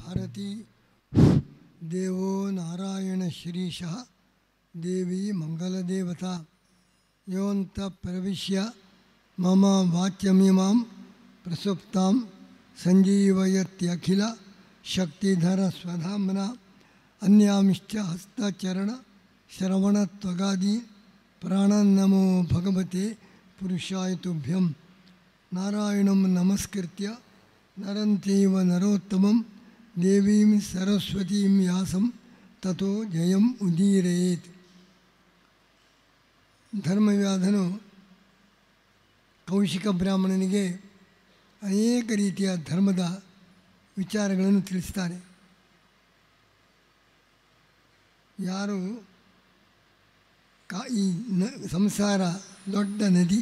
ಹರತಿ ದೇವೋ ನಾರಾಯಣ ಶ್ರೀಶಃ ದೇವಿ ಮಂಗಲದೇವತಾ ಯೋಂತ ಪ್ರವಿಶ್ಯ ಮಮ ವಾಚ್ಯಮಿಮಾಂ ಪ್ರಸುಪ್ತಾಂ ಸಂಜೀವಯತ್ಯಖಿಲ ಶಕ್ತಿಧರ ಸ್ವಧಾಮ್ನ ಅನ್ಯಾಂಶ್ಚ ಹಸ್ತಚರಣ ಶ್ರವಣತ್ವಗಾದಿ ಪ್ರಾಣನ್ನಮೋ ಭಗವತೆ ಪುರುಷಾಯ ತುಭ್ಯಂ ನಾರಾಯಣಂ ನಮಸ್ಕೃತ್ಯ ನರಂತೇವ ನರೋತ್ತಮಂ ದೇವೀಂ ಸರಸ್ವತೀಂ ಯಾಸಂ ತಥೋ ಜಯಂ ಉದೀರಯೇತ್ ಧರ್ಮವ್ಯಾಧನು ಕೌಶಿಕ ಬ್ರಾಹ್ಮಣನಿಗೆ ಅನೇಕ ರೀತಿಯ ಧರ್ಮದ ವಿಚಾರಗಳನ್ನು ತಿಳಿಸ್ತಾರೆ ಯಾರು ಕಾ ಈ ನ ಸಂಸಾರ ದೊಡ್ಡ ನದಿ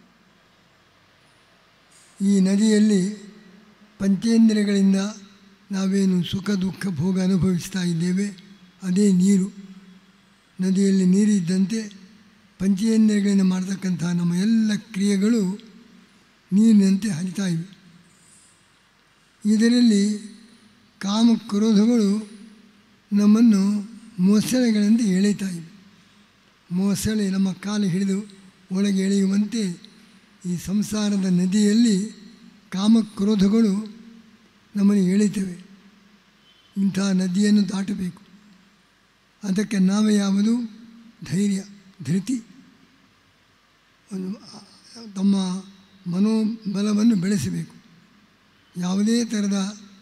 ಈ ನದಿಯಲ್ಲಿ ಪಂಚೇಂದ್ರಿಯಗಳಿಂದ ನಾವೇನು ಸುಖ ದುಃಖ ಭೋಗ ಅನುಭವಿಸ್ತಾ ಇದ್ದೇವೆ ಅದೇ ನೀರು ನದಿಯಲ್ಲಿ ನೀರಿದ್ದಂತೆ ಪಂಚೇಂದ್ರಿಯಗಳಿಂದ ಮಾಡತಕ್ಕಂಥ ನಮ್ಮ ಎಲ್ಲ ಕ್ರಿಯೆಗಳು ನೀರಿನಂತೆ ಹರಿತಾ ಇವೆ ಇದರಲ್ಲಿ ಕಾಮ ಕ್ರೋಧಗಳು ನಮ್ಮನ್ನು ಮೊಸಳೆಗಳಿಂದ ಎಳೆತಾ ಇವೆ ಮೊಸಳೆ ನಮ್ಮ ಕಾಲು ಹಿಡಿದು ಒಳಗೆ ಎಳೆಯುವಂತೆ ಈ ಸಂಸಾರದ ನದಿಯಲ್ಲಿ ಕಾಮಕ್ರೋಧಗಳು ನಮ್ಮನ್ನು ಎಳಿತವೆ ಇಂಥ ನದಿಯನ್ನು ದಾಟಬೇಕು ಅದಕ್ಕೆ ನಾವೇ ಯಾವುದು ಧೈರ್ಯ ಧೃತಿ ಒಂದು ತಮ್ಮ ಮನೋಬಲವನ್ನು ಬೆಳೆಸಬೇಕು ಯಾವುದೇ ಥರದ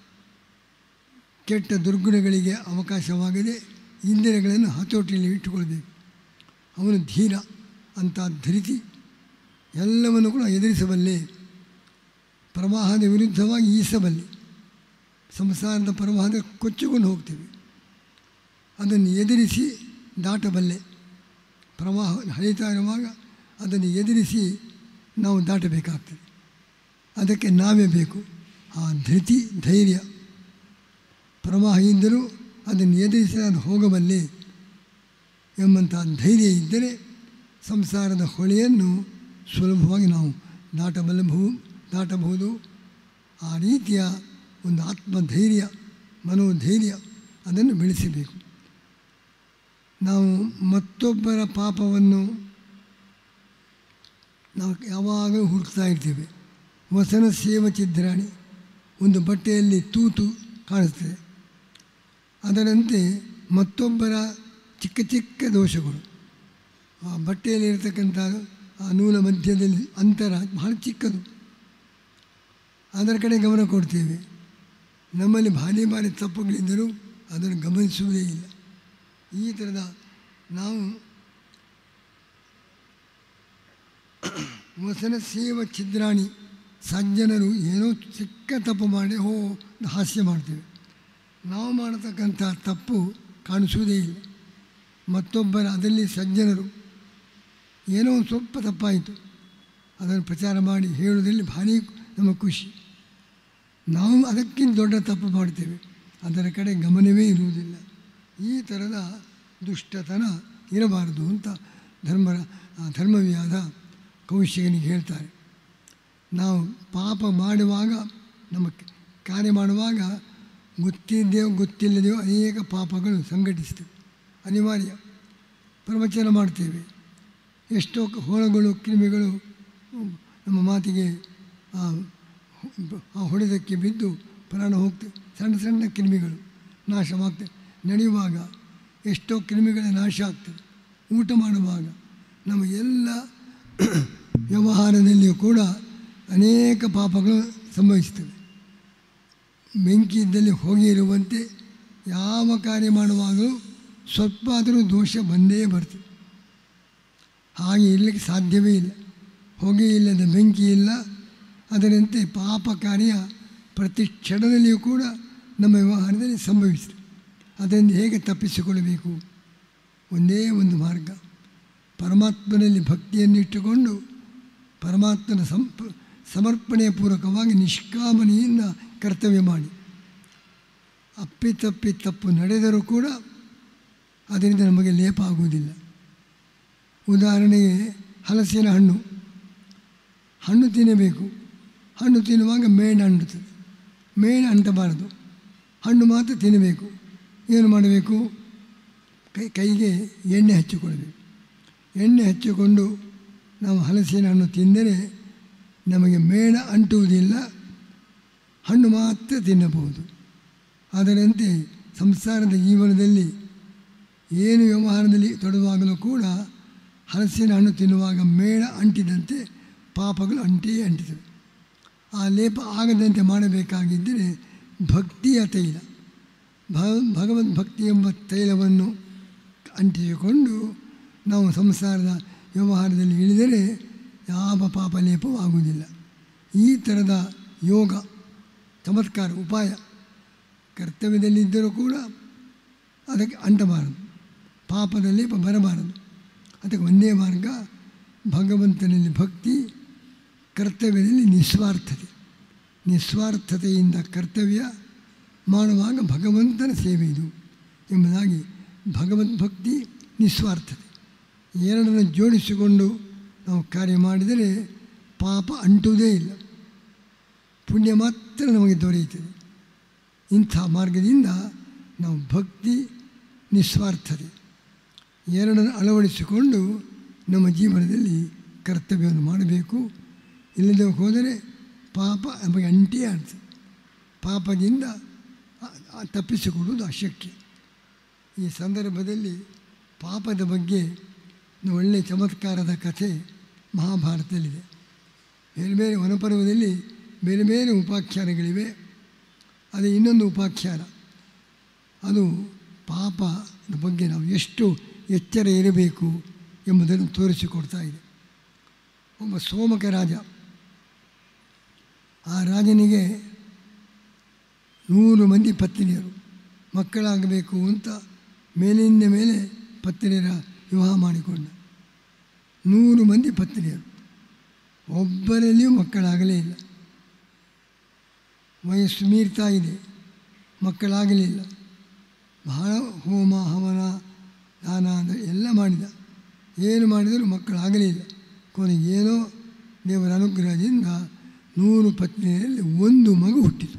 ಕೆಟ್ಟ ದುರ್ಗುಣಗಳಿಗೆ ಅವಕಾಶವಾಗದೆ ಇಂದಿರಗಳನ್ನು ಹತೋಟಿಯಲ್ಲಿ ಇಟ್ಟುಕೊಳ್ಬೇಕು ಅವನು ಧೀರ ಅಂತ ಧೃತಿ ಎಲ್ಲವನ್ನು ಕೂಡ ಎದುರಿಸಬಲ್ಲೆ ಪ್ರವಾಹದ ವಿರುದ್ಧವಾಗಿ ಈಸಬಲ್ಲೆ ಸಂಸಾರದ ಪ್ರವಾಹದ ಕೊಚ್ಚಿಕೊಂಡು ಹೋಗ್ತೇವೆ ಅದನ್ನು ಎದುರಿಸಿ ದಾಟಬಲ್ಲೆ ಪ್ರವಾಹ ಹರಿತಾ ಇರುವಾಗ ಅದನ್ನು ಎದುರಿಸಿ ನಾವು ದಾಟಬೇಕಾಗ್ತದೆ ಅದಕ್ಕೆ ನಾವೇ ಬೇಕು ಆ ಧೃತಿ ಧೈರ್ಯ ಪ್ರವಾಹ ಇದ್ದರೂ ಅದನ್ನು ಎದುರಿಸಿ ಅದು ಹೋಗಬಲ್ಲೆ ಎಂಬಂಥ ಧೈರ್ಯ ಇದ್ದರೆ ಸಂಸಾರದ ಹೊಳೆಯನ್ನು ಸುಲಭವಾಗಿ ನಾವು ದಾಟಬಲ್ಲಬಹುದು ದಾಟಬಹುದು ಆ ರೀತಿಯ ಒಂದು ಆತ್ಮಧೈರ್ಯ ಮನೋಧೈರ್ಯ ಅದನ್ನು ಬೆಳೆಸಬೇಕು ನಾವು ಮತ್ತೊಬ್ಬರ ಪಾಪವನ್ನು ನಾವು ಯಾವಾಗಲೂ ಹುಡುಕ್ತಾ ಇರ್ತೇವೆ ವಸನ ಸೇವ ಚಿದ್ರಾಣಿ ಒಂದು ಬಟ್ಟೆಯಲ್ಲಿ ತೂತು ಕಾಣಿಸ್ತದೆ ಅದರಂತೆ ಮತ್ತೊಬ್ಬರ ಚಿಕ್ಕ ಚಿಕ್ಕ ದೋಷಗಳು ಆ ಬಟ್ಟೆಯಲ್ಲಿರ್ತಕ್ಕಂಥ ಆ ನೂಲ ಮಧ್ಯದಲ್ಲಿ ಅಂತರ ಬಹಳ ಚಿಕ್ಕದು ಅದರ ಕಡೆ ಗಮನ ಕೊಡ್ತೇವೆ ನಮ್ಮಲ್ಲಿ ಭಾರಿ ಭಾರಿ ತಪ್ಪುಗಳಿದ್ದರೂ ಅದನ್ನು ಗಮನಿಸುವುದೇ ಇಲ್ಲ ಈ ಥರದ ನಾವು ವಸನ ಸೇವ ಛಿದ್ರಾಣಿ ಸಜ್ಜನರು ಏನೋ ಚಿಕ್ಕ ತಪ್ಪು ಮಾಡಿ ಹೋ ಹಾಸ್ಯ ಮಾಡ್ತೇವೆ ನಾವು ಮಾಡತಕ್ಕಂಥ ತಪ್ಪು ಕಾಣಿಸುವುದೇ ಇಲ್ಲ ಮತ್ತೊಬ್ಬರ ಅದರಲ್ಲಿ ಸಜ್ಜನರು ಏನೋ ಒಂದು ಸ್ವಲ್ಪ ತಪ್ಪಾಯಿತು ಅದನ್ನು ಪ್ರಚಾರ ಮಾಡಿ ಹೇಳುವುದರಲ್ಲಿ ಭಾರಿ ನಮಗೆ ಖುಷಿ ನಾವು ಅದಕ್ಕಿಂತ ದೊಡ್ಡ ತಪ್ಪು ಮಾಡ್ತೇವೆ ಅದರ ಕಡೆ ಗಮನವೇ ಇರುವುದಿಲ್ಲ ಈ ಥರದ ದುಷ್ಟತನ ಇರಬಾರದು ಅಂತ ಧರ್ಮ ಧರ್ಮವ್ಯಾಧ ಕೌಶಿಕನಿಗೆ ಹೇಳ್ತಾರೆ ನಾವು ಪಾಪ ಮಾಡುವಾಗ ನಮ್ಮ ಕಾರ್ಯ ಮಾಡುವಾಗ ಗೊತ್ತಿದ್ದೇವೋ ಗೊತ್ತಿಲ್ಲದೆಯೋ ಅನೇಕ ಪಾಪಗಳು ಸಂಘಟಿಸ್ತೇವೆ ಅನಿವಾರ್ಯ ಪ್ರವಚನ ಮಾಡ್ತೇವೆ ಎಷ್ಟೋ ಹೊಳಗಳು ಕ್ರಿಮಿಗಳು ನಮ್ಮ ಮಾತಿಗೆ ಆ ಹೊಡೆದಕ್ಕೆ ಬಿದ್ದು ಪ್ರಾಣ ಹೋಗ್ತದೆ ಸಣ್ಣ ಸಣ್ಣ ಕ್ರಿಮಿಗಳು ನಾಶವಾಗ್ತದೆ ನಡೆಯುವಾಗ ಎಷ್ಟೋ ಕ್ರಿಮಿಗಳ ನಾಶ ಆಗ್ತದೆ ಊಟ ಮಾಡುವಾಗ ನಮ್ಮ ಎಲ್ಲ ವ್ಯವಹಾರದಲ್ಲಿಯೂ ಕೂಡ ಅನೇಕ ಪಾಪಗಳು ಸಂಭವಿಸ್ತವೆ ಬೆಂಕಿ ಇದ್ದಲ್ಲಿ ಹೊಗೆ ಇರುವಂತೆ ಯಾವ ಕಾರ್ಯ ಮಾಡುವಾಗಲೂ ಸ್ವಲ್ಪ ಆದರೂ ದೋಷ ಬಂದೇ ಬರ್ತದೆ ಹಾಗೆ ಇರಲಿಕ್ಕೆ ಸಾಧ್ಯವೇ ಇಲ್ಲ ಹೊಗೆ ಇಲ್ಲದ ಬೆಂಕಿ ಇಲ್ಲ ಅದರಂತೆ ಪಾಪ ಕಾರ್ಯ ಪ್ರತಿ ಕ್ಷಣದಲ್ಲಿಯೂ ಕೂಡ ನಮ್ಮ ವ್ಯವಹಾರದಲ್ಲಿ ಸಂಭವಿಸ್ತದೆ ಅದರಿಂದ ಹೇಗೆ ತಪ್ಪಿಸಿಕೊಳ್ಳಬೇಕು ಒಂದೇ ಒಂದು ಮಾರ್ಗ ಪರಮಾತ್ಮನಲ್ಲಿ ಭಕ್ತಿಯನ್ನು ಇಟ್ಟುಕೊಂಡು ಪರಮಾತ್ಮನ ಸಂಪ ಸಮರ್ಪಣೆಯ ಪೂರ್ವಕವಾಗಿ ನಿಷ್ಕಾಮನೆಯಿಂದ ಕರ್ತವ್ಯ ಮಾಡಿ ಅಪ್ಪಿತಪ್ಪಿ ತಪ್ಪು ನಡೆದರೂ ಕೂಡ ಅದರಿಂದ ನಮಗೆ ಲೇಪ ಆಗುವುದಿಲ್ಲ ಉದಾಹರಣೆಗೆ ಹಲಸಿನ ಹಣ್ಣು ಹಣ್ಣು ತಿನ್ನಬೇಕು ಹಣ್ಣು ತಿನ್ನುವಾಗ ಮೇಣ ಅಂಟುತ್ತದೆ ಮೇಣ ಅಂಟಬಾರದು ಹಣ್ಣು ಮಾತ್ರ ತಿನ್ನಬೇಕು ಏನು ಮಾಡಬೇಕು ಕೈ ಕೈಗೆ ಎಣ್ಣೆ ಹಚ್ಚಿಕೊಳ್ಬೇಕು ಎಣ್ಣೆ ಹಚ್ಚಿಕೊಂಡು ನಾವು ಹಲಸಿನ ಹಣ್ಣು ತಿಂದರೆ ನಮಗೆ ಮೇಣ ಅಂಟುವುದಿಲ್ಲ ಹಣ್ಣು ಮಾತ್ರ ತಿನ್ನಬಹುದು ಅದರಂತೆ ಸಂಸಾರದ ಜೀವನದಲ್ಲಿ ಏನು ವ್ಯವಹಾರದಲ್ಲಿ ತೊಡಗುವಾಗಲೂ ಕೂಡ ಹಲಸಿನ ಹಣ್ಣು ತಿನ್ನುವಾಗ ಮೇಣ ಅಂಟಿದಂತೆ ಪಾಪಗಳು ಅಂಟಿಯೇ ಅಂಟಿತವೆ ಆ ಲೇಪ ಆಗದಂತೆ ಮಾಡಬೇಕಾಗಿದ್ದರೆ ಭಕ್ತಿಯ ತೈಲ ಭ ಭಗವದ್ ಭಕ್ತಿ ಎಂಬ ತೈಲವನ್ನು ಅಂಟಿಸಿಕೊಂಡು ನಾವು ಸಂಸಾರದ ವ್ಯವಹಾರದಲ್ಲಿ ಇಳಿದರೆ ಯಾವ ಪಾಪ ಲೇಪವೂ ಆಗುವುದಿಲ್ಲ ಈ ಥರದ ಯೋಗ ಚಮತ್ಕಾರ ಉಪಾಯ ಕರ್ತವ್ಯದಲ್ಲಿದ್ದರೂ ಕೂಡ ಅದಕ್ಕೆ ಅಂಟಬಾರದು ಪಾಪದ ಲೇಪ ಬರಬಾರದು ಅದಕ್ಕೆ ಒಂದೇ ಮಾರ್ಗ ಭಗವಂತನಲ್ಲಿ ಭಕ್ತಿ ಕರ್ತವ್ಯದಲ್ಲಿ ನಿಸ್ವಾರ್ಥತೆ ನಿಸ್ವಾರ್ಥತೆಯಿಂದ ಕರ್ತವ್ಯ ಮಾಡುವಾಗ ಭಗವಂತನ ಸೇವೆ ಇದು ಎಂಬುದಾಗಿ ಭಗವದ್ಭಕ್ತಿ ನಿಸ್ವಾರ್ಥತೆ ಎರಡನ್ನು ಜೋಡಿಸಿಕೊಂಡು ನಾವು ಕಾರ್ಯ ಮಾಡಿದರೆ ಪಾಪ ಅಂಟುವುದೇ ಇಲ್ಲ ಪುಣ್ಯ ಮಾತ್ರ ನಮಗೆ ದೊರೆಯುತ್ತದೆ ಇಂಥ ಮಾರ್ಗದಿಂದ ನಾವು ಭಕ್ತಿ ನಿಸ್ವಾರ್ಥತೆ ಎರಡನ್ನು ಅಳವಡಿಸಿಕೊಂಡು ನಮ್ಮ ಜೀವನದಲ್ಲಿ ಕರ್ತವ್ಯವನ್ನು ಮಾಡಬೇಕು ಇಲ್ಲದೆ ಹೋದರೆ ಪಾಪ ನಮಗೆ ಅಂಟೇ ಆಗ್ತದೆ ಪಾಪದಿಂದ ಆ- ಆ ತಪ್ಪಿಸಿಕೊಳ್ಳುವುದು ಅಶಕ್ಯ ಈ ಸಂದರ್ಭದಲ್ಲಿ ಪಾಪದ ಬಗ್ಗೆ ಒಂದು ಒಳ್ಳೆಯ ಚಮತ್ಕಾರದ ಕಥೆ ಮಹಾಭಾರತದಲ್ಲಿದೆ ಬೇರೆ ಬೇರೆ ವನಪರ್ವದಲ್ಲಿ ಬೇರೆ ಬೇರೆ ಉಪಾಖ್ಯಾನಗಳಿವೆ ಅದು ಇನ್ನೊಂದು ಉಪಾಖ್ಯಾನ ಅದು ಪಾಪದ ಬಗ್ಗೆ ನಾವು ಎಷ್ಟು ಎಚ್ಚರ ಇರಬೇಕು ಎಂಬುದನ್ನು ತೋರಿಸಿಕೊಡ್ತಾ ಇದೆ ಒಬ್ಬ ಸೋಮಕ ರಾಜ ಆ ರಾಜನಿಗೆ ನೂರು ಮಂದಿ ಪತ್ನಿಯರು ಮಕ್ಕಳಾಗಬೇಕು ಅಂತ ಮೇಲಿಂದ ಮೇಲೆ ಪತ್ನಿಯರ ವಿವಾಹ ಮಾಡಿಕೊಂಡ ನೂರು ಮಂದಿ ಪತ್ನಿಯರು ಒಬ್ಬರಲ್ಲಿಯೂ ಮಕ್ಕಳಾಗಲೇ ಇಲ್ಲ ವಯಸ್ಸು ಮೀರ್ತಾ ಇದೆ ಮಕ್ಕಳಾಗಲಿಲ್ಲ ಬಹಳ ಹೋಮ ಹವನ ದಾನ ಅಂದರೆ ಎಲ್ಲ ಮಾಡಿದ ಏನು ಮಾಡಿದರೂ ಮಕ್ಕಳಾಗಲಿಲ್ಲ ಕೊನೆಗೆ ಏನೋ ದೇವರ ಅನುಗ್ರಹದಿಂದ ನೂರು ಪತ್ನಿಯಲ್ಲಿ ಒಂದು ಮಗು ಹುಟ್ಟಿತು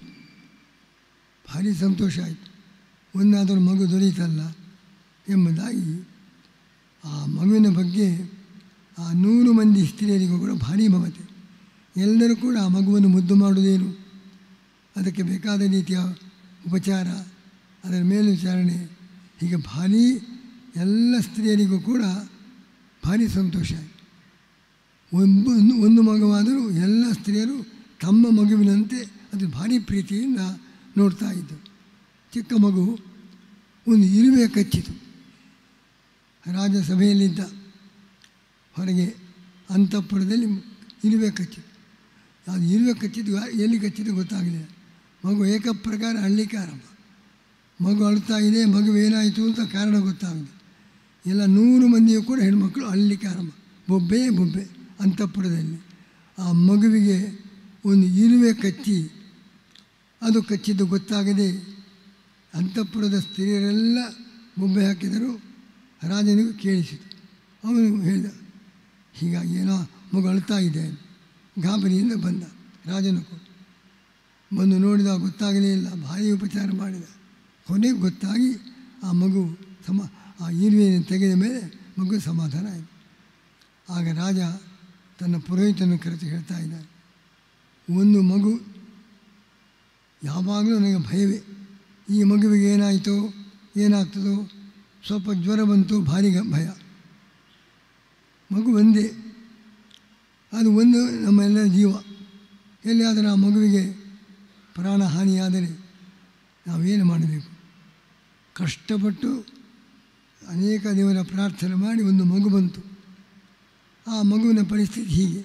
ಭಾರಿ ಸಂತೋಷ ಆಯಿತು ಒಂದಾದರೂ ಮಗು ದೊರೆಯಿತಲ್ಲ ಎಂಬುದಾಗಿ ಆ ಮಗುವಿನ ಬಗ್ಗೆ ಆ ನೂರು ಮಂದಿ ಸ್ತ್ರೀಯರಿಗೂ ಕೂಡ ಭಾರಿ ಮಮತೆ ಎಲ್ಲರೂ ಕೂಡ ಆ ಮಗುವನ್ನು ಮುದ್ದು ಮಾಡುವುದೇನು ಅದಕ್ಕೆ ಬೇಕಾದ ರೀತಿಯ ಉಪಚಾರ ಅದರ ಮೇಲ್ವಿಚಾರಣೆ ಹೀಗೆ ಭಾರಿ ಎಲ್ಲ ಸ್ತ್ರೀಯರಿಗೂ ಕೂಡ ಭಾರಿ ಸಂತೋಷ ಆಯಿತು ಒಂದು ಒಂದು ಮಗುವಾದರೂ ಎಲ್ಲ ಸ್ತ್ರೀಯರು ತಮ್ಮ ಮಗುವಿನಂತೆ ಅದು ಭಾರಿ ಪ್ರೀತಿಯಿಂದ ನೋಡ್ತಾ ಇದ್ದರು ಚಿಕ್ಕ ಮಗು ಒಂದು ಇರುವೆ ಕಚ್ಚಿತು ರಾಜಸಭೆಯಲ್ಲಿದ್ದ ಹೊರಗೆ ಅಂತಃಪುರದಲ್ಲಿ ಇರುವೆ ಕಚ್ಚಿತು ಅದು ಇರುವೆ ಕಚ್ಚಿದ್ದು ಯಾ- ಎಲ್ಲಿ ಕಚ್ಚಿದ್ದು ಗೊತ್ತಾಗಲಿಲ್ಲ ಮಗು ಏಕಪ್ರಕಾರ ಅಳ್ಲಿಕ್ಕೆ ಆರಂಭ ಮಗು ಅಳ್ತಾ ಇದೆ ಮಗು ಏನಾಯಿತು ಅಂತ ಕಾರಣ ಗೊತ್ತಾಗಲಿಲ್ಲ ಎಲ್ಲ ನೂರು ಮಂದಿಯೂ ಕೂಡ ಹೆಣ್ಮಕ್ಳು ಅಳ್ಲಿಕ್ಕೆ ಆರಂಭ ಬೊಬ್ಬೆ ಬೊಬ್ಬೆ ಅಂತಃಪುರದಲ್ಲಿ ಆ ಮಗುವಿಗೆ ಒಂದು ಇರುವೆ ಕಚ್ಚಿ ಅದು ಕಚ್ಚಿದ್ದು ಗೊತ್ತಾಗದೆ ಅಂತಃಪುರದ ಸ್ತ್ರೀಯರೆಲ್ಲ ಬೊಬ್ಬೆ ಹಾಕಿದರು ರಾಜನಿಗೂ ಕೇಳಿಸಿತು ಅವನು ಹೇಳಿದ ಹೀಗಾಗಿ ಏನೋ ಮಗು ಅಳ್ತಾ ಇದೆ ಗಾಬರಿಯಿಂದ ಬಂದ ರಾಜನು ಕೂಡ ಬಂದು ನೋಡಿದ ಗೊತ್ತಾಗಲೇ ಇಲ್ಲ ಭಾರಿ ಉಪಚಾರ ಮಾಡಿದ ಕೊನೆಗೆ ಗೊತ್ತಾಗಿ ಆ ಮಗು ಸಮ ಆ ಇರುವೆಯನ್ನು ತೆಗೆದ ಮೇಲೆ ಮಗು ಸಮಾಧಾನ ಆಯಿತು ಆಗ ರಾಜ ತನ್ನ ಪುರೋಹಿತನ ಕರೆತು ಹೇಳ್ತಾ ಇದ್ದಾನೆ ಒಂದು ಮಗು ಯಾವಾಗಲೂ ನನಗೆ ಭಯವೇ ಈ ಮಗುವಿಗೆ ಏನಾಯಿತೋ ಏನಾಗ್ತದೋ ಸ್ವಲ್ಪ ಜ್ವರ ಬಂತು ಭಾರಿ ಗ- ಭಯ ಮಗು ಒಂದೇ ಅದು ಒಂದು ನಮ್ಮೆಲ್ಲರ ಜೀವ ಎಲ್ಲಿಯಾದರೂ ಆ ಮಗುವಿಗೆ ಪ್ರಾಣ ಹಾನಿಯಾದರೆ ನಾವೇನು ಮಾಡಬೇಕು ಕಷ್ಟಪಟ್ಟು ಅನೇಕ ದೇವರ ಪ್ರಾರ್ಥನೆ ಮಾಡಿ ಒಂದು ಮಗು ಬಂತು ಆ ಮಗುವಿನ ಪರಿಸ್ಥಿತಿ ಹೀಗೆ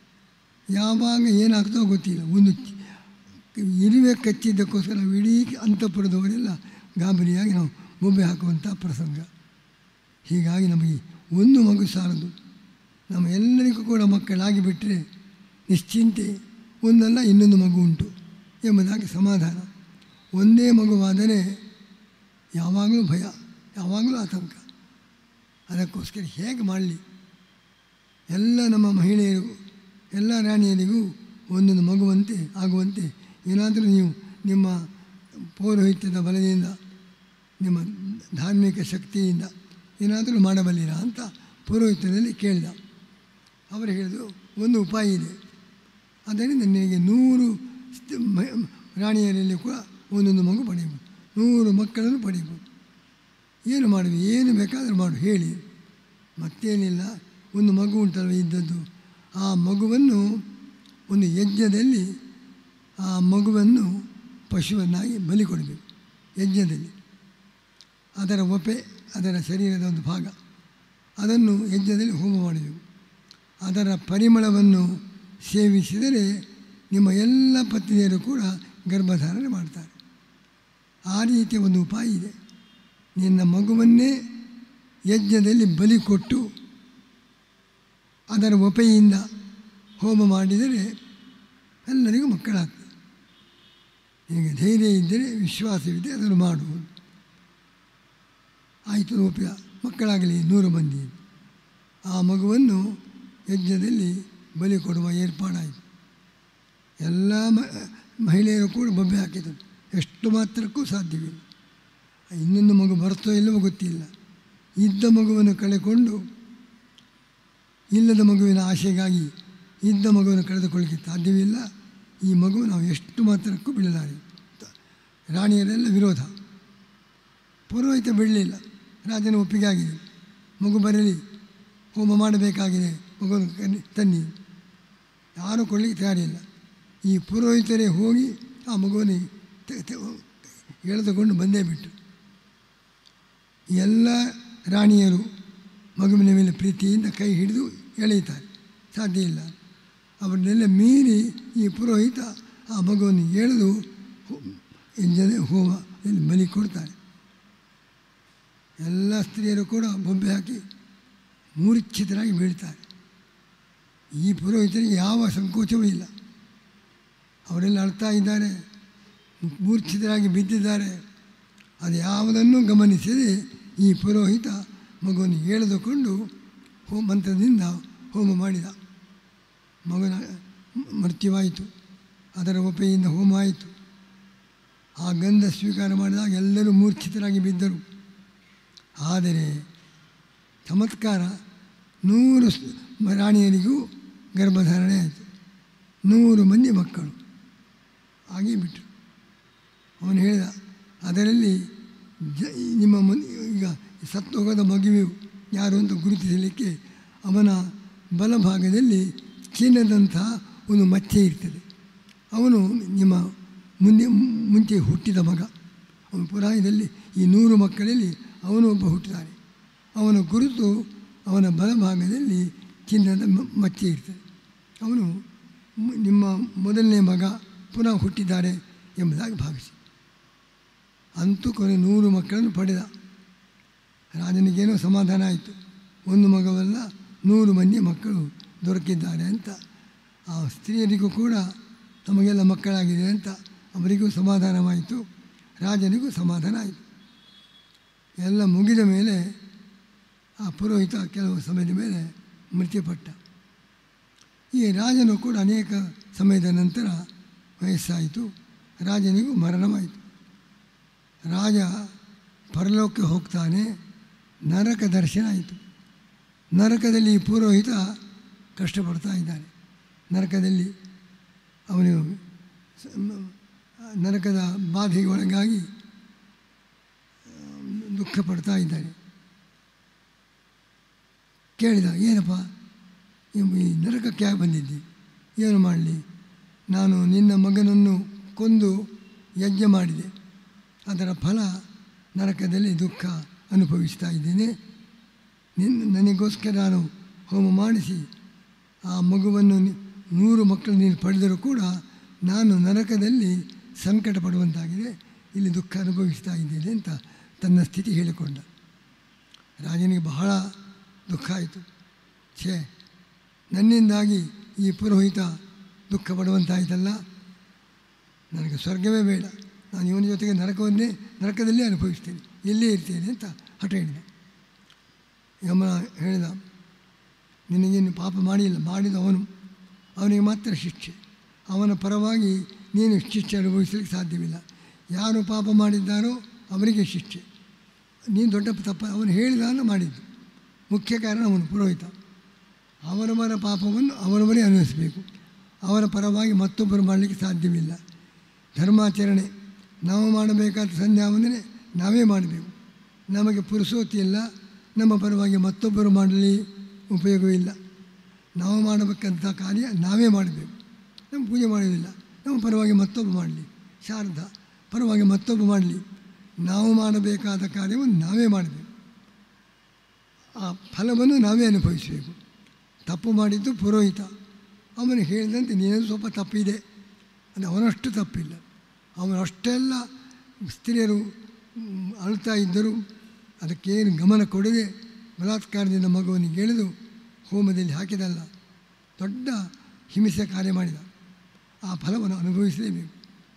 ಯಾವಾಗ ಏನಾಗ್ತೋ ಗೊತ್ತಿಲ್ಲ ಒಂದು ಚಿ- ಇರುವೆ ಕಚ್ಚಿದ್ದಕ್ಕೋಸ್ಕರ ನಾವು ಇಡೀ ಅಂತಃಪುರದವರೆಲ್ಲ ಗಾಬರಿಯಾಗಿ ನಾವು ಬೊಬ್ಬೆ ಹಾಕುವಂಥ ಪ್ರಸಂಗ ಹೀಗಾಗಿ ನಮಗೆ ಒಂದು ಮಗು ಸಾಲದು ನಮ್ಮ ಎಲ್ಲರಿಗೂ ಕೂಡ ಮಕ್ಕಳಾಗಿ ಬಿಟ್ಟರೆ ನಿಶ್ಚಿಂತೆ ಒಂದಲ್ಲ ಇನ್ನೊಂದು ಮಗು ಉಂಟು ಎಂಬುದಾಗಿ ಸಮಾಧಾನ ಒಂದೇ ಮಗುವಾದರೆ ಯಾವಾಗಲೂ ಭಯ ಯಾವಾಗಲೂ ಆತಂಕ ಅದಕ್ಕೋಸ್ಕರ ಹೇಗೆ ಮಾಡಲಿ ಎಲ್ಲ ನಮ್ಮ ಮಹಿಳೆಯರಿಗೂ ಎಲ್ಲ ರಾಣಿಯರಿಗೂ ಒಂದೊಂದು ಮಗುವಂತೆ ಆಗುವಂತೆ ಏನಾದರೂ ನೀವು ನಿಮ್ಮ ಪೌರೋಹಿತ್ಯದ ಬಲದಿಂದ ನಿಮ್ಮ ಧಾರ್ಮಿಕ ಶಕ್ತಿಯಿಂದ ಏನಾದರೂ ಮಾಡಬಲ್ಲಿರಾ ಅಂತ ಪೌರೋಹಿತ್ಯದಲ್ಲಿ ಕೇಳಿದ ಅವರು ಹೇಳಿದರು ಒಂದು ಉಪಾಯ ಇದೆ ಅದರಿಂದ ನಿನಗೆ ನೂರು ಸ್ತ್- ಮ- ರಾಣಿಯರಲ್ಲಿ ಕೂಡ ಒಂದೊಂದು ಮಗು ಪಡೆಯಬಹುದು ನೂರು ಮಕ್ಕಳನ್ನು ಪಡೆಯಬಹುದು ಏನು ಮಾಡುವಿ ಏನು ಬೇಕಾದರೂ ಮಾಡು ಹೇಳಿ ಮತ್ತೇನಿಲ್ಲ ಒಂದು ಮಗು ಉಂಟಲ್ವ ಇದ್ದದ್ದು ಆ ಮಗುವನ್ನು ಒಂದು ಯಜ್ಞದಲ್ಲಿ ಆ ಮಗುವನ್ನು ಪಶುವನ್ನಾಗಿ ಬಲಿ ಕೊಡಬೇಕು ಯಜ್ಞದಲ್ಲಿ ಅದರ ಒಪೆ ಅದರ ಶರೀರದ ಒಂದು ಭಾಗ ಅದನ್ನು ಯಜ್ಞದಲ್ಲಿ ಹೋಮ ಮಾಡಬೇಕು ಅದರ ಪರಿಮಳವನ್ನು ಸೇವಿಸಿದರೆ ನಿಮ್ಮ ಎಲ್ಲ ಪತ್ನಿಯರು ಕೂಡ ಗರ್ಭಧಾರಣೆ ಮಾಡ್ತಾರೆ ಆ ರೀತಿಯ ಒಂದು ಉಪಾಯ ಇದೆ ನಿನ್ನ ಮಗುವನ್ನೇ ಯಜ್ಞದಲ್ಲಿ ಬಲಿ ಕೊಟ್ಟು ಅದರ ಒಪೆಯಿಂದ ಹೋಮ ಮಾಡಿದರೆ ಎಲ್ಲರಿಗೂ ಮಕ್ಕಳಾಗ್ತದೆ ನಿನಗೆ ಧೈರ್ಯ ಇದ್ದರೆ ವಿಶ್ವಾಸವಿದ್ದರೆ ಅದನ್ನು ಮಾಡುವುದು ಆಯಿತು ಒಪ್ಪಿಯ ಮಕ್ಕಳಾಗಲಿ ನೂರು ಮಂದಿ ಆ ಮಗುವನ್ನು ಯಜ್ಞದಲ್ಲಿ ಬಲಿ ಕೊಡುವ ಏರ್ಪಾಡಾಯಿತು ಎಲ್ಲ ಮ ಮಹಿಳೆಯರು ಕೂಡ ಬೊಬ್ಬೆ ಹಾಕಿದರು ಎಷ್ಟು ಮಾತ್ರಕ್ಕೂ ಸಾಧ್ಯವಿಲ್ಲ ಇನ್ನೊಂದು ಮಗು ಬರ್ತೋ ಇಲ್ಲವೋ ಗೊತ್ತಿಲ್ಲ ಇದ್ದ ಮಗುವನ್ನು ಕಳೆಕೊಂಡು ಇಲ್ಲದ ಮಗುವಿನ ಆಶೆಗಾಗಿ ಇದ್ದ ಮಗುವನ್ನು ಕಳೆದುಕೊಳ್ಳಲಿಕ್ಕೆ ಸಾಧ್ಯವಿಲ್ಲ ಈ ಮಗು ನಾವು ಎಷ್ಟು ಮಾತ್ರಕ್ಕೂ ಬಿಡಲಾರೆ ರಾಣಿಯರೆಲ್ಲ ವಿರೋಧ ಪುರೋಹಿತ ಬಿಡಲಿಲ್ಲ ರಾಜನ ಒಪ್ಪಿಗೆ ಆಗಿದೆ ಮಗು ಬರಲಿ ಹೋಮ ಮಾಡಬೇಕಾಗಿದೆ ಮಗುವನ್ನು ಕನ್ನಿ ತನ್ನಿ ಯಾರೂ ಕೊಳ್ಳಿಕ್ಕೆ ತಯಾರಿಲ್ಲ ಈ ಪುರೋಹಿತರೇ ಹೋಗಿ ಆ ಮಗುವನ್ನು ತೆ- ತೆ- ಎಳೆದುಕೊಂಡು ಬಂದೇ ಬಿಟ್ಟು ಎಲ್ಲ ರಾಣಿಯರು ಮಗುವಿನ ಮೇಲೆ ಪ್ರೀತಿಯಿಂದ ಕೈ ಹಿಡಿದು ಎಳೆಯುತ್ತಾರೆ ಸಾಧ್ಯ ಇಲ್ಲ ಅವರನ್ನೆಲ್ಲ ಮೀರಿ ಈ ಪುರೋಹಿತ ಆ ಮಗುವನ್ನು ಎಳೆದು ಹೋ- ಯಜ್ಞದ ಹೋಮ ಇಲ್ಲಿ ಬಲಿ ಕೊಡ್ತಾರೆ ಎಲ್ಲ ಸ್ತ್ರೀಯರು ಕೂಡ ಬೊಬ್ಬೆ ಹಾಕಿ ಮೂರ್ಛಿತರಾಗಿ ಬೀಳ್ತಾರೆ ಈ ಪುರೋಹಿತರಿಗೆ ಯಾವ ಸಂಕೋಚವೂ ಇಲ್ಲ ಅವರೆಲ್ಲ ಅಳ್ತಾ ಇದ್ದಾರೆ ಮೂರ್ಛಿತರಾಗಿ ಬಿದ್ದಿದ್ದಾರೆ ಅದು ಯಾವುದನ್ನು ಗಮನಿಸದೆ ಈ ಪುರೋಹಿತ ಮಗುವನ್ನು ಎಳೆದುಕೊಂಡು ಹೋ ಮಂತ್ರದಿಂದ ಹೋಮ ಮಾಡಿದ ಮಗನ ಮೃತ್ಯುವಾಯಿತು ಅದರ ಒಪೆಯಿಂದ ಹೋಮ ಆಯಿತು ಆ ಗಂಧ ಸ್ವೀಕಾರ ಮಾಡಿದಾಗ ಎಲ್ಲರೂ ಮೂರ್ಛಿತರಾಗಿ ಬಿದ್ದರು ಆದರೆ ಚಮತ್ಕಾರ ನೂರು ಸ್- ರಾಣಿಯರಿಗೂ ಗರ್ಭಧಾರಣೆ ಆಯಿತು ನೂರು ಮಂದಿ ಮಕ್ಕಳು ಹಾಗೆ ಬಿಟ್ಟರು ಅವನು ಹೇಳಿದ ಅದರಲ್ಲಿ ಜ ನಿಮ್ಮ ಮನ್ ಈಗ ಸತ್ತು ಹೋಗದ ಮಗುವು ಯಾರು ಅಂತ ಗುರುತಿಸಲಿಕ್ಕೆ ಅವನ ಬಲಭಾಗದಲ್ಲಿ ಚಿನ್ನದಂತಹ ಒಂದು ಮಚ್ಚೆ ಇರ್ತದೆ ಅವನು ನಿಮ್ಮ ಮುಂದೆ ಮುಂಚೆ ಹುಟ್ಟಿದ ಮಗ ಅವನು ಪುರಾಯದಲ್ಲಿ ಈ ನೂರು ಮಕ್ಕಳಲ್ಲಿ ಅವನು ಒಬ್ಬ ಹುಟ್ಟಿದ್ದಾನೆ ಅವನ ಗುರುತು ಅವನ ಬಲಭಾಗದಲ್ಲಿ ಚಿನ್ನದ ಮ- ಮಚ್ಚೆ ಇರ್ತದೆ ಅವನು ಮ್- ನಿಮ್ಮ ಮೊದಲನೇ ಮಗ ಪುನಃ ಹುಟ್ಟಿದ್ದಾರೆ ಎಂಬುದಾಗಿ ಭಾವಿಸಿ ಅಂತೂ ಕೊನೆ ನೂರು ಮಕ್ಕಳನ್ನು ಪಡೆದ ರಾಜನಿಗೇನೋ ಸಮಾಧಾನ ಆಯಿತು ಒಂದು ಮಗವಲ್ಲ ನೂರು ಮಂದಿ ಮಕ್ಕಳು ದೊರಕಿದ್ದಾರೆ ಅಂತ ಆ ಸ್ತ್ರೀಯರಿಗೂ ಕೂಡ ತಮಗೆಲ್ಲ ಮಕ್ಕಳಾಗಿದೆ ಅಂತ ಅವರಿಗೂ ಸಮಾಧಾನವಾಯಿತು ರಾಜನಿಗೂ ಸಮಾಧಾನ ಆಯಿತು ಎಲ್ಲ ಮುಗಿದ ಮೇಲೆ ಆ ಪುರೋಹಿತ ಕೆಲವು ಸಮಯದ ಮೇಲೆ ಮೃತ್ಯುಪಟ್ಟ ಈ ರಾಜನು ಕೂಡ ಅನೇಕ ಸಮಯದ ನಂತರ ವಯಸ್ಸಾಯಿತು ರಾಜನಿಗೂ ಮರಣವಾಯಿತು ರಾಜ ಪರಲೋಕಕ್ಕೆ ಹೋಗ್ತಾನೆ ನರಕ ದರ್ಶನ ಆಯಿತು ನರಕದಲ್ಲಿ ಈ ಪುರೋಹಿತ ಕಷ್ಟಪಡ್ತಾ ಇದ್ದಾನೆ ನರಕದಲ್ಲಿ ಅವನು ಸ- ಮ- ನರಕದ ಬಾಧೆಗೆ ಒಳಗಾಗಿ ಆ, ದುಃಖ ಪಡ್ತಾ ಇದ್ದಾನೆ ಕೇಳಿದ ಏನಪ್ಪ ನೀವು ಈ ನರಕಕ್ಕೆ ಯಾಕೆ ಬಂದಿದ್ದಿ ಏನು ಮಾಡಲಿ ನಾನು ನಿನ್ನ ಮಗನನ್ನು ಕೊಂದು ಯಜ್ಞ ಮಾಡಿದೆ ಅದರ ಫಲ ನರಕದಲ್ಲಿ ದುಃಖ ಅನುಭವಿಸ್ತಾ ಇದ್ದೇನೆ ನಿನ್ನ ನನಗೋಸ್ಕರ ನಾನು ಹೋಮ ಮಾಡಿಸಿ ಆ ಮಗುವನ್ನು ನಿ- ನೂರು ಮಕ್ಕಳು ನೀನು ಪಡೆದರೂ ಕೂಡ ನಾನು ನರಕದಲ್ಲಿ ಸಂಕಟ ಪಡುವಂತಾಗಿದೆ ಇಲ್ಲಿ ದುಃಖ ಅನುಭವಿಸ್ತಾ ಇದ್ದೇನೆ ಅಂತ ತನ್ನ ಸ್ಥಿತಿ ಹೇಳಿಕೊಂಡ ರಾಜನಿಗೆ ಬಹಳ ದುಃಖ ಆಯಿತು ಛೇ ನನ್ನಿಂದಾಗಿ ಈ ಪುರೋಹಿತ ದುಃಖ ಪಡುವಂತಾಯಿತಲ್ಲ ನನಗೆ ಸ್ವರ್ಗವೇ ಬೇಡ ನಾನು ಇವನ ಜೊತೆಗೆ ನರಕವನ್ನೇ ನರಕದಲ್ಲೇ ಅನುಭವಿಸ್ತೇನೆ ಎಲ್ಲೇ ಇರ್ತೇನೆ ಅಂತ ಹಠ ಹೇಳಿದೆ ಯಮನ ಹೇಳಿದ ನಿನಗೇನು ಪಾಪ ಮಾಡಿಲ್ಲ ಮಾಡಿದ ಅವನು ಅವನಿಗೆ ಮಾತ್ರ ಶಿಕ್ಷೆ ಅವನ ಪರವಾಗಿ ನೀನು ಶಿಕ್ಷೆ ಅನುಭವಿಸಲಿಕ್ಕೆ ಸಾಧ್ಯವಿಲ್ಲ ಯಾರು ಪಾಪ ಮಾಡಿದ್ದಾರೋ ಅವರಿಗೆ ಶಿಕ್ಷೆ ನೀನು ದೊಡ್ಡ ತಪ್ಪ ಅವನು ಹೇಳಿದಾನ ಮಾಡಿದ್ದು ಮುಖ್ಯ ಕಾರಣ ಅವನು ಪುರೋಹಿತ ಅವರವರ ಪಾಪವನ್ನು ಅವರವರೇ ಅನುಭವಿಸಬೇಕು ಅವರ ಪರವಾಗಿ ಮತ್ತೊಬ್ಬರು ಮಾಡಲಿಕ್ಕೆ ಸಾಧ್ಯವಿಲ್ಲ ಧರ್ಮಾಚರಣೆ ನಾವು ಮಾಡಬೇಕಾದ ಸಂಧ್ಯಾ ವಂದನೆ ನಾವೇ ಮಾಡಬೇಕು ನಮಗೆ ಪುರುಸೋತಿ ಇಲ್ಲ ನಮ್ಮ ಪರವಾಗಿ ಮತ್ತೊಬ್ಬರು ಮಾಡಲಿ ಉಪಯೋಗವಿಲ್ಲ ನಾವು ಮಾಡಬೇಕಂತ ಕಾರ್ಯ ನಾವೇ ಮಾಡಬೇಕು ನಮ್ಮ ಪೂಜೆ ಮಾಡೋದಿಲ್ಲ ನಮ್ಮ ಪರವಾಗಿ ಮತ್ತೊಬ್ಬ ಮಾಡಲಿ ಶಾರದಾ ಪರವಾಗಿ ಮತ್ತೊಬ್ಬ ಮಾಡಲಿ ನಾವು ಮಾಡಬೇಕಾದ ಕಾರ್ಯವನ್ನು ನಾವೇ ಮಾಡಬೇಕು ಆ ಫಲವನ್ನು ನಾವೇ ಅನುಭವಿಸಬೇಕು ತಪ್ಪು ಮಾಡಿದ್ದು ಪುರೋಹಿತ ಅವನು ಹೇಳಿದಂತೆ ನೀನು ಸ್ವಲ್ಪ ತಪ್ಪಿದೆ ಅದು ಅವನಷ್ಟು ತಪ್ಪಿಲ್ಲ ಅವನು ಅಷ್ಟೆಲ್ಲ ಸ್ತ್ರೀಯರು ಮ್, ಅಳ್ತಾ ಇದ್ದರು ಅದಕ್ಕೇನು ಗಮನ ಕೊಡದೆ ಬಲಾತ್ಕಾರದಿಂದ ಮಗುವನ್ನು ಎಳೆದು ಹೋಮದಲ್ಲಿ ಹಾಕಿದಲ್ಲ ದೊಡ್ಡ ಹಿಂಸೆ ಕಾರ್ಯ ಮಾಡಿದ ಆ ಫಲವನ್ನು ಅನುಭವಿಸಲೇಬೇಕು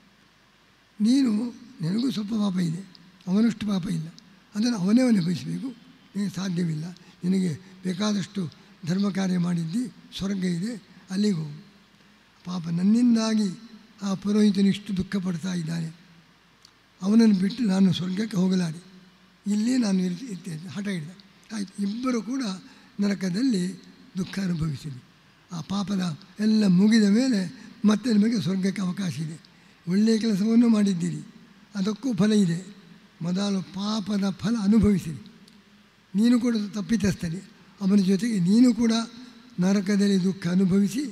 ನೀನು ನಿನಗೂ ಸ್ವಲ್ಪ ಪಾಪ ಇದೆ ಅವನಷ್ಟು ಪಾಪ ಇಲ್ಲ ಅದನ್ನು ಅವನೇ ಅನುಭವಿಸಬೇಕು ನಿನಗೆ ಸಾಧ್ಯವಿಲ್ಲ ನಿನಗೆ ಬೇಕಾದಷ್ಟು ಧರ್ಮ ಕಾರ್ಯ ಮಾಡಿದ್ದಿ ಸ್ವರ್ಗ ಇದೆ ಅಲ್ಲಿಗೆ ಹೋಗು ಪಾಪ ನನ್ನಿಂದಾಗಿ ಆ ಪುರೋಹಿತನು ಇಷ್ಟು ದುಃಖ ಪಡ್ತಾ ಇದ್ದಾನೆ ಅವನನ್ನು ಬಿಟ್ಟು ನಾನು ಸ್ವರ್ಗಕ್ಕೆ ಹೋಗಲಾರೆ ಇಲ್ಲೇ ನಾನು ಇರ್- ಇರ್ತೇನೆ ಹಠ ಹಿಡಿದ ಆಯಿತು ಇಬ್ಬರು ಕೂಡ ನರಕದಲ್ಲಿ ದುಃಖ ಅನುಭವಿಸಿದೆ ಆ ಪಾಪದ ಎಲ್ಲ ಮುಗಿದ ಮೇಲೆ ಮತ್ತೆ ನಿಮಗೆ ಸ್ವರ್ಗಕ್ಕೆ ಅವಕಾಶ ಇದೆ ಒಳ್ಳೆಯ ಕೆಲಸವನ್ನು ಮಾಡಿದ್ದೀರಿ ಅದಕ್ಕೂ ಫಲ ಇದೆ ಮೊದಲು ಪಾಪದ ಫಲ ಅನುಭವಿಸಿರಿ ನೀನು ಕೂಡ ತಪ್ಪಿತಸ್ಥನೆ ಅವನ ಜೊತೆಗೆ ನೀನು ಕೂಡ ನರಕದಲ್ಲಿ ದುಃಖ ಅನುಭವಿಸಿ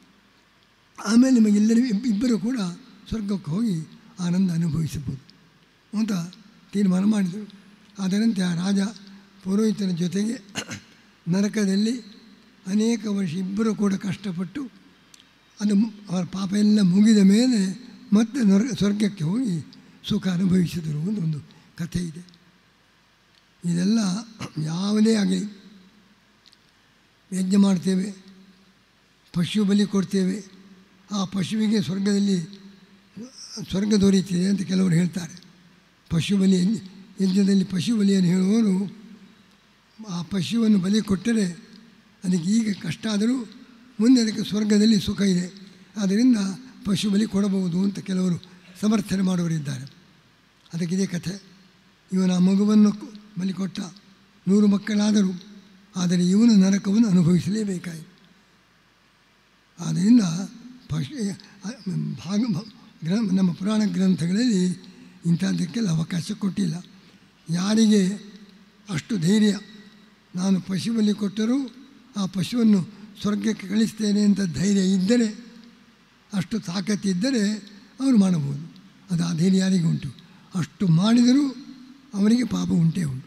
ಆಮೇಲೆ ನಿಮಗೆಲ್ಲರೂ ಇಬ್- ಇಬ್ಬರು ಕೂಡ ಸ್ವರ್ಗಕ್ಕೆ ಹೋಗಿ ಆನಂದ ಅನುಭವಿಸಬಹುದು ಅಂತ ತೀರ್ಮಾನ ಮಾಡಿದರು ಅದರಂತೆ ಆ ರಾಜ ಪುರೋಹಿತನ ಜೊತೆಗೆ ನರಕದಲ್ಲಿ ಅನೇಕ ವರ್ಷ ಇಬ್ಬರು ಕೂಡ ಕಷ್ಟಪಟ್ಟು ಅದು ಮು- ಅವರ ಪಾಪ ಎಲ್ಲ ಮುಗಿದ ಮೇಲೆ ಮತ್ತೆ ನರ ಸ್ವರ್ಗಕ್ಕೆ ಹೋಗಿ ಸುಖ ಅನುಭವಿಸಿದರು ಅಂತ ಒಂದು ಕಥೆ ಇದೆ ಇದೆಲ್ಲ ಯಾವುದೇ ಆಗಲಿ ಯಜ್ಞ ಮಾಡ್ತೇವೆ ಪಶು ಬಲಿ ಕೊಡ್ತೇವೆ ಆ ಪಶುವಿಗೆ ಸ್ವರ್ಗದಲ್ಲಿ ಸ್ವರ್ಗ ದೊರೆಯುತ್ತಿದೆ ಅಂತ ಕೆಲವರು ಹೇಳ್ತಾರೆ ಪಶು ಬಲಿ ಯಜ್ಞ- ಯಜ್ಞದಲ್ಲಿ ಪಶು ಬಲಿಯನ್ನು ಹೇಳುವವರು ಆ ಪಶುವನ್ನು ಬಲಿ ಕೊಟ್ಟರೆ ಅದಕ್ಕೆ ಈಗ ಕಷ್ಟ ಆದರೂ ಮುಂದೆ ಅದಕ್ಕೆ ಸ್ವರ್ಗದಲ್ಲಿ ಸುಖ ಇದೆ ಆದ್ದರಿಂದ ಪಶು ಬಲಿ ಕೊಡಬಹುದು ಅಂತ ಕೆಲವರು ಸಮರ್ಥನೆ ಮಾಡುವರಿದ್ದಾರೆ ಅದಕ್ಕಿದೆ ಕಥೆ ಇವನ ಆ ಮಗುವನ್ನು ಕು- ಬಲಿ ಕೊಟ್ಟ ನೂರು ಮಕ್ಕಳಾದರೂ ಆದರೆ ಇವನು ನರಕವನ್ನು ಅನುಭವಿಸಲೇಬೇಕಾಯಿತು ಆದ್ದರಿಂದ ಪಶು ಅ- ಭಾಗ ಗ್ರ ನಮ್ಮ ಪುರಾಣ ಗ್ರಂಥಗಳಲ್ಲಿ ಇಂಥದ್ದಕ್ಕೆಲ್ಲ ಅವಕಾಶ ಕೊಟ್ಟಿಲ್ಲ ಯಾರಿಗೆ ಅಷ್ಟು ಧೈರ್ಯ ನಾನು ಪಶು ಬಲಿ ಕೊಟ್ಟರೂ ಆ ಪಶುವನ್ನು ಸ್ವರ್ಗಕ್ಕೆ ಕಳಿಸ್ತೇನೆ ಅಂತ ಧೈರ್ಯ ಇದ್ದರೆ ಅಷ್ಟು ತಾಕತ್ತಿದ್ದರೆ ಅವರು ಮಾಡಬಹುದು ಅದು ಆ ಧೈರ್ಯ ಯಾರಿಗೆ ಉಂಟು ಅಷ್ಟು ಮಾಡಿದರೂ ಅವರಿಗೆ ಪಾಪ ಉಂಟೇ ಉಂಟು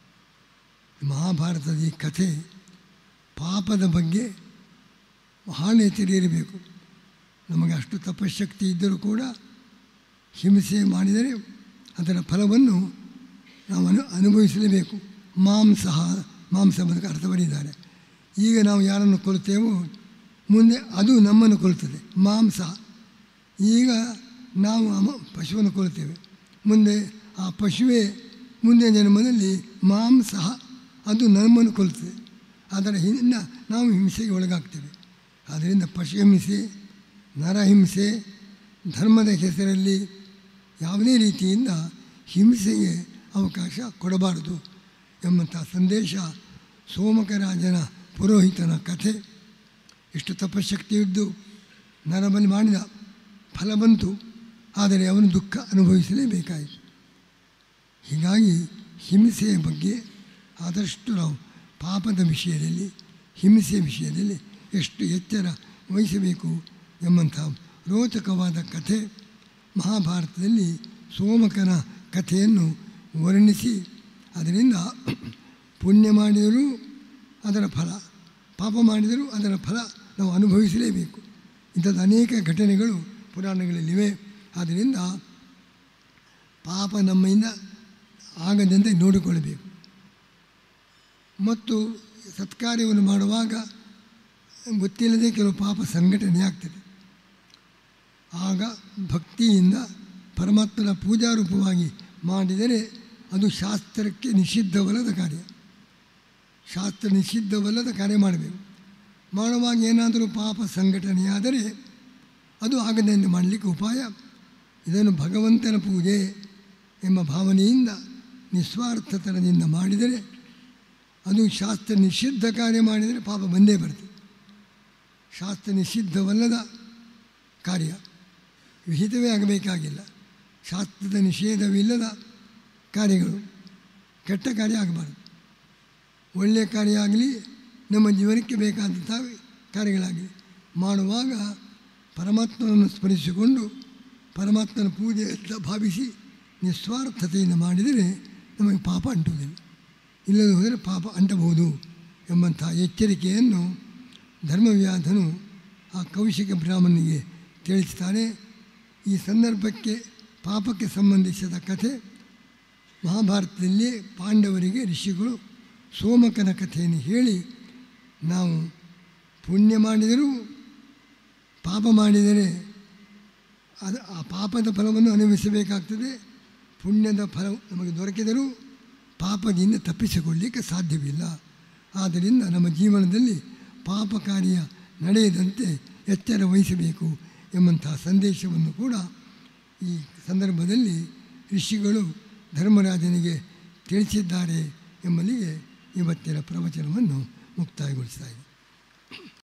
ಮಹಾಭಾರತದ ಈ ಕಥೆ ಪಾಪದ ಬಗ್ಗೆ ಬಹಳ ಎಚ್ಚರಿರಬೇಕು ನಮಗೆ ಅಷ್ಟು ತಪಶಕ್ತಿ ಇದ್ದರೂ ಕೂಡ ಹಿಂಸೆ ಮಾಡಿದರೆ ಅದರ ಫಲವನ್ನು ನಾವು ಅನು ಅನುಭವಿಸಲೇಬೇಕು ಮಾಂಸ ಮಾಂಸ ಬದುಕ ಅರ್ಥ ಬರೆದಿದ್ದಾರೆ ಈಗ ನಾವು ಯಾರನ್ನು ಕೊಲ್ತೇವೋ ಮುಂದೆ ಅದು ನಮ್ಮನ್ನು ಕೊಲ್ತದೆ ಮಾಂಸ ಈಗ ನಾವು ಆ ಮ- ಪಶುವನ್ನು ಕೊಲ್ತೇವೆ ಮುಂದೆ ಆ ಪಶುವೇ ಮುಂದೆ ಜನ್ಮದಲ್ಲಿ ಮಾಂಸ ಅದು ನಮ್ಮನ್ನು ಕೊಲ್ತದೆ ಅದರ ಹಿಂದೆ ನಾವು ಹಿಂಸೆಗೆ ಒಳಗಾಗ್ತೇವೆ ಆದ್ದರಿಂದ ಪಶು ಹಿಂಸೆ ನರಹಿಂಸೆ ಧರ್ಮದ ಹೆಸರಲ್ಲಿ ಯಾವುದೇ ರೀತಿಯಿಂದ ಹಿಂಸೆಗೆ ಅವಕಾಶ ಕೊಡಬಾರದು ಎಂಬಂಥ ಸಂದೇಶ ಸೋಮಕರಾಜನ ಪುರೋಹಿತನ ಕಥೆ ಎಷ್ಟು ತಪಶಕ್ತಿ ಇದ್ದು ನರಬಲಿ ಮಾಡಿದ ಫಲ ಬಂತು ಆದರೆ ಅವನು ದುಃಖ ಅನುಭವಿಸಲೇಬೇಕಾಯಿತು ಹೀಗಾಗಿ ಹಿಂಸೆಯ ಬಗ್ಗೆ ಆದಷ್ಟು ನಾವು ಪಾಪದ ವಿಷಯದಲ್ಲಿ ಹಿಂಸೆಯ ವಿಷಯದಲ್ಲಿ ಎಷ್ಟು ಎಚ್ಚರ ವಹಿಸಬೇಕು ಎಂಬಂಥ ರೋಚಕವಾದ ಕಥೆ ಮಹಾಭಾರತದಲ್ಲಿ ಸೋಮಕನ ಕಥೆಯನ್ನು ವರ್ಣಿಸಿ ಅದರಿಂದ ಪುಣ್ಯ ಮಾಡಿದರೂ ಅದರ ಫಲ ಪಾಪ ಮಾಡಿದರೂ ಅದರ ಫಲ ನಾವು ಅನುಭವಿಸಲೇಬೇಕು ಇಂಥದ್ದು ಅನೇಕ ಘಟನೆಗಳು ಪುರಾಣಗಳಲ್ಲಿವೆ ಆದ್ದರಿಂದ ಪಾಪ ನಮ್ಮಿಂದ ಆಗದಂತೆ ನೋಡಿಕೊಳ್ಳಬೇಕು ಮತ್ತು ಸತ್ಕಾರ್ಯವನ್ನು ಮಾಡುವಾಗ ಗೊತ್ತಿಲ್ಲದೆ ಕೆಲವು ಪಾಪ ಸಂಘಟನೆ ಆಗ್ತದೆ ಆಗ ಭಕ್ತಿಯಿಂದ ಪರಮಾತ್ಮನ ಪೂಜಾರೂಪವಾಗಿ ಮಾಡಿದರೆ ಅದು ಶಾಸ್ತ್ರಕ್ಕೆ ನಿಷಿದ್ಧವಲ್ಲದ ಕಾರ್ಯ ಶಾಸ್ತ್ರ ನಿಷಿದ್ಧವಲ್ಲದ ಕಾರ್ಯ ಮಾಡಬೇಕು ಮಾಡುವಾಗ ಏನಾದರೂ ಪಾಪ ಸಂಘಟನೆಯಾದರೆ ಅದು ಆಗದಂತೆ ಮಾಡಲಿಕ್ಕೆ ಉಪಾಯ ಇದನ್ನು ಭಗವಂತನ ಪೂಜೆ ಎಂಬ ಭಾವನೆಯಿಂದ ನಿಸ್ವಾರ್ಥತನದಿಂದ ಮಾಡಿದರೆ ಅದು ಶಾಸ್ತ್ರ ನಿಷಿದ್ಧ ಕಾರ್ಯ ಮಾಡಿದರೆ ಪಾಪ ಬಂದೇ ಬರ್ತದೆ ಶಾಸ್ತ್ರ ನಿಷಿದ್ಧವಲ್ಲದ ಕಾರ್ಯ ವಿಹಿತವೇ ಆಗಬೇಕಾಗಿಲ್ಲ ಶಾಸ್ತ್ರದ ನಿಷೇಧವಿಲ್ಲದ ಕಾರ್ಯಗಳು ಕೆಟ್ಟ ಕಾರ್ಯ ಆಗಬಾರ್ದು ಒಳ್ಳೆಯ ಕಾರ್ಯ ಆಗಲಿ ನಮ್ಮ ಜೀವನಕ್ಕೆ ಬೇಕಾದಂಥ ಕಾರ್ಯಗಳಾಗಲಿ ಮಾಡುವಾಗ ಪರಮಾತ್ಮನನ್ನು ಸ್ಮರಿಸಿಕೊಂಡು ಪರಮಾತ್ಮನ ಪೂಜೆ ಅಂತ ಭಾವಿಸಿ ನಿಸ್ವಾರ್ಥತೆಯಿಂದ ಮಾಡಿದರೆ ನಮಗೆ ಪಾಪ ಅಂಟುವುದಿಲ್ಲ ಇಲ್ಲದೆ ಹೋದರೆ ಪಾಪ ಅಂಟಬಹುದು ಎಂಬಂಥ ಎಚ್ಚರಿಕೆಯನ್ನು ಧರ್ಮವ್ಯಾಧನು ಆ ಕೌಶಿಕ ಬ್ರಾಹ್ಮಣನಿಗೆ ತಿಳಿಸ್ತಾನೆ ಈ ಸಂದರ್ಭಕ್ಕೆ ಪಾಪಕ್ಕೆ ಸಂಬಂಧಿಸಿದ ಕಥೆ ಮಹಾಭಾರತದಲ್ಲಿ ಪಾಂಡವರಿಗೆ ಋಷಿಗಳು ಸೋಮಕನ ಕಥೆಯನ್ನು ಹೇಳಿ ನಾವು ಪುಣ್ಯ ಮಾಡಿದರೂ ಪಾಪ ಮಾಡಿದರೆ ಅದು ಆ ಪಾಪದ ಫಲವನ್ನು ಅನುಭವಿಸಬೇಕಾಗ್ತದೆ ಪುಣ್ಯದ ಫಲ ನಮಗೆ ದೊರಕಿದರೂ ಪಾಪದಿಂದ ತಪ್ಪಿಸಿಕೊಳ್ಳಲಿಕ್ಕೆ ಸಾಧ್ಯವಿಲ್ಲ ಆದ್ದರಿಂದ ನಮ್ಮ ಜೀವನದಲ್ಲಿ ಪಾಪ ಕಾರ್ಯ ನಡೆಯದಂತೆ ಎಚ್ಚರ ವಹಿಸಬೇಕು ಎಂಬಂತಹ ಸಂದೇಶವನ್ನು ಕೂಡ ಈ ಸಂದರ್ಭದಲ್ಲಿ ಋಷಿಗಳು ಧರ್ಮರಾಜನಿಗೆ ತಿಳಿಸಿದ್ದಾರೆ ಎಂಬಲ್ಲಿಗೆ ಇವತ್ತಿನ ಪ್ರವಚನವನ್ನು ಮುಕ್ತಾಯಗೊಳಿಸ್ತಾ ಇದೆ